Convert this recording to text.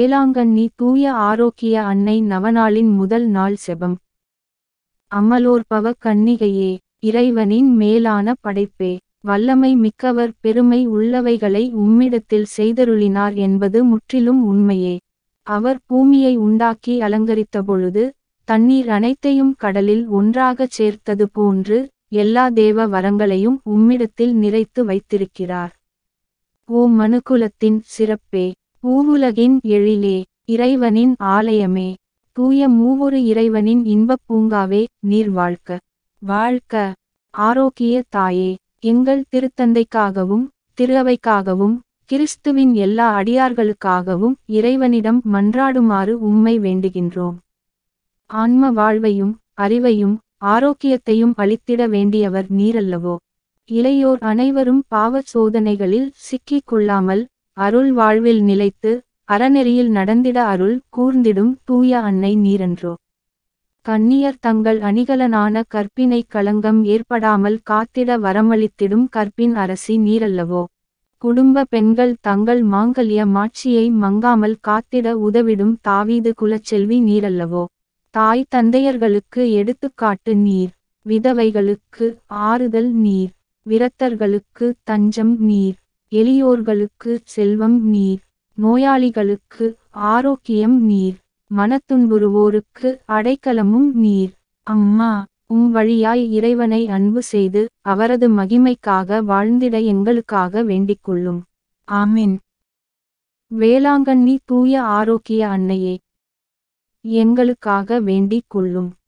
வேளாங்கண்ணி தூய ஆரோக்கிய அன்னை நவநாளின் முதல் நாள் செபம் அமலோற்பவ கன்னிகையே இறைவனின் மேலான படைப்பே வல்லமை மிக்கவர் பெருமை உள்ளவைகளை உம்மிடத்தில் செய்தருளினார் என்பது முற்றிலும் உண்மையே அவர் பூமியை உண்டாக்கி அலங்கரித்தபொழுது தண்ணீர் அனைத்தையும் கடலில் ஒன்றாகச் சேர்த்தது போன்று எல்லா தேவ வரங்களையும் உம்மிடத்தில் நிறைத்து வைத்திருக்கிறார் ஓ மனுக்குலத்தின் சிறப்பே பூவுலகின் எழிலே இறைவனின் ஆலயமே தூய மூவொரு இறைவனின் இன்பப் பூங்காவே நீர் வாழ்க்க வாழ்க்க ஆரோக்கிய தாயே எங்கள் திருத்தந்தைக்காகவும் திருஅவைக்காகவும் கிறிஸ்துவின் எல்லா அடியார்களுக்காகவும் இறைவனிடம் மன்றாடுமாறு உம்மை வேண்டுகின்றோம் ஆன்ம வாழ்வையும் அறிவையும் ஆரோக்கியத்தையும் அளித்திட வேண்டியவர் நீரல்லவோ இளையோர் அனைவரும் பாவ சோதனைகளில் சிக்கிக் கொள்ளாமல் அருள் வாழ்வில் நிலைத்து அறநெறியில் நடந்திட அருள் கூர்ந்திடும் தூய அன்னை நீரன்றோ கன்னியர் தங்கள் அணிகலனான கற்பினை களங்கம் ஏற்படாமல் காத்திட வரமளித்திடும் கற்பின் அரசி நீரல்லவோ குடும்ப பெண்கள் தங்கள் மாங்கல்ய மாட்சியை மங்காமல் காத்திட உதவிடும் தாவீது குலச்செல்வி நீரல்லவோ தாய் தந்தையர்களுக்கு எடுத்துக்காட்டு நீர் விதவைகளுக்கு ஆறுதல் நீர் விரத்தர்களுக்கு தஞ்சம் நீர் எளியோர்களுக்கு செல்வம் நீர் நோயாளிகளுக்கு ஆரோக்கியம் நீர் மனத்துன்புறுவோருக்கு அடைக்கலமும் நீர் அம்மா உம் வழியாய் இறைவனை அன்பு செய்து அவரது மகிமைக்காக வாழ்ந்திட எங்களுக்காக வேண்டிக்கொள்ளும் ஆமென் வேளாங்கண்ணி தூய ஆரோக்கிய அன்னையே எங்களுக்காக வேண்டிக் கொள்ளும்